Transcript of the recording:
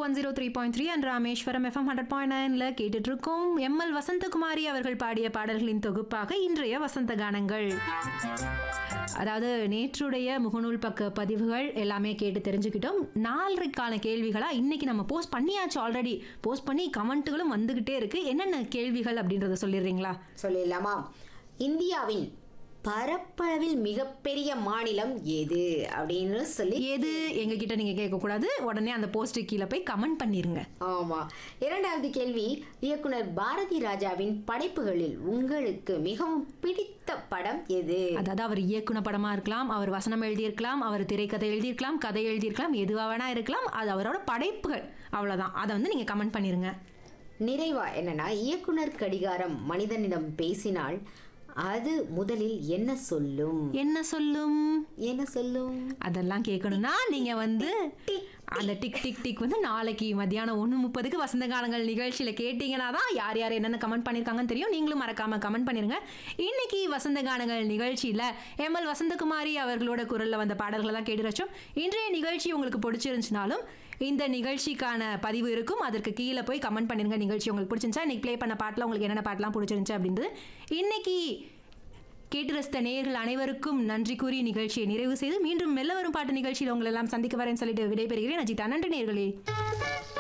one zero three point three and Rameswaram FM hundred point நைன்ல கேட்டுட்டு இருக்கோம் எம்எல் வசந்தகுமாரி அவர்கள் பாடிய பாடல்களின் தொகுப்பாக இன்றைய வசந்த கானங்கள் அதாவது நேற்றுடைய முகநூல் பக்க பதிவுகள் எல்லாமே கேட்டு தெரிஞ்சுக்கிட்டோம் நாலரைக்கான கேள்விகளா இன்னைக்கு நம்ம போஸ்ட் பண்ணியாச்சு ஆல்ரெடி போஸ்ட் பண்ணி கமெண்ட்டுகளும் வந்துகிட்டே இருக்கு என்னென்ன கேள்விகள் அப்படின்றத சொல்லிடுறீங்களா சொல்லிடலாமா இந்தியாவின் பரப்பளவில் மிகப்பெரிய மாநிலம் எது அப்படின்னு சொல்லி எது எங்ககிட்ட நீங்க கேட்கக்கூடாது உடனே அந்த போஸ்ட்டு கீழே போய் கமெண்ட் பண்ணிருங்க ஆமா இரண்டாவது கேள்வி இயக்குனர் பாரதி ராஜாவின் படைப்புகளில் உங்களுக்கு மிகவும் பிடித்த படம் எது அதாவது அவர் இயக்குன படமா இருக்கலாம் அவர் வசனம் எழுதியிருக்கலாம் அவர் திரைக்கதை எழுதியிருக்கலாம் கதை எழுதியிருக்கலாம் எதுவாக வேணா இருக்கலாம் அது அவரோட படைப்புகள் அவ்வளவுதான் அதை வந்து நீங்க கமெண்ட் பண்ணிருங்க நிறைவா என்னன்னா இயக்குனர் கடிகாரம் மனிதனிடம் பேசினால் அது முதலில் என்ன சொல்லும் என்ன சொல்லும் என்ன சொல்லும் அதெல்லாம் கேட்கணும்னா நீங்க வந்து அந்த டிக் டிக் டிக் வந்து நாளைக்கு மத்தியானம் ஒன்று முப்பதுக்கு வசந்த காலங்கள் நிகழ்ச்சியில் கேட்டிங்கன்னா தான் யார் யார் என்னென்ன கமெண்ட் பண்ணியிருக்காங்கன்னு தெரியும் நீங்களும் மறக்காம கமெண்ட் பண்ணிருங்க இன்னைக்கு வசந்த கானங்கள் நிகழ்ச்சியில் எம்எல் வசந்தகுமாரி அவர்களோட குரலில் வந்த பாடல்களை தான் கேட்டு வச்சோம் இன்றைய நிகழ்ச்சி உங்களுக்கு பிடிச்சிருந்துச்சுனாலும் இந்த நிகழ்ச்சிக்கான பதிவு இருக்கும் அதற்கு கீழே போய் கமெண்ட் பண்ணிருங்க நிகழ்ச்சி உங்களுக்கு பிடிச்சிருந்துச்சா இன்னைக்கு ப்ளே பண்ண பாட்டில் உங்களுக்கு என்னென்ன பாட்டெலாம் பிடிச்சிருந்துச்சு அப்படின்றது இன்னைக்கு கேட்டு ரசித்த நேயர்கள் அனைவருக்கும் நன்றி கூறி நிகழ்ச்சியை நிறைவு செய்து மீண்டும் மெல்ல வரும் பாட்டு நிகழ்ச்சியில் உங்களை எல்லாம் சந்திக்க வரேன்னு சொல்லிட்டு விடைபெறுகிறேன் அஜிதா நன்றி நேயர்களே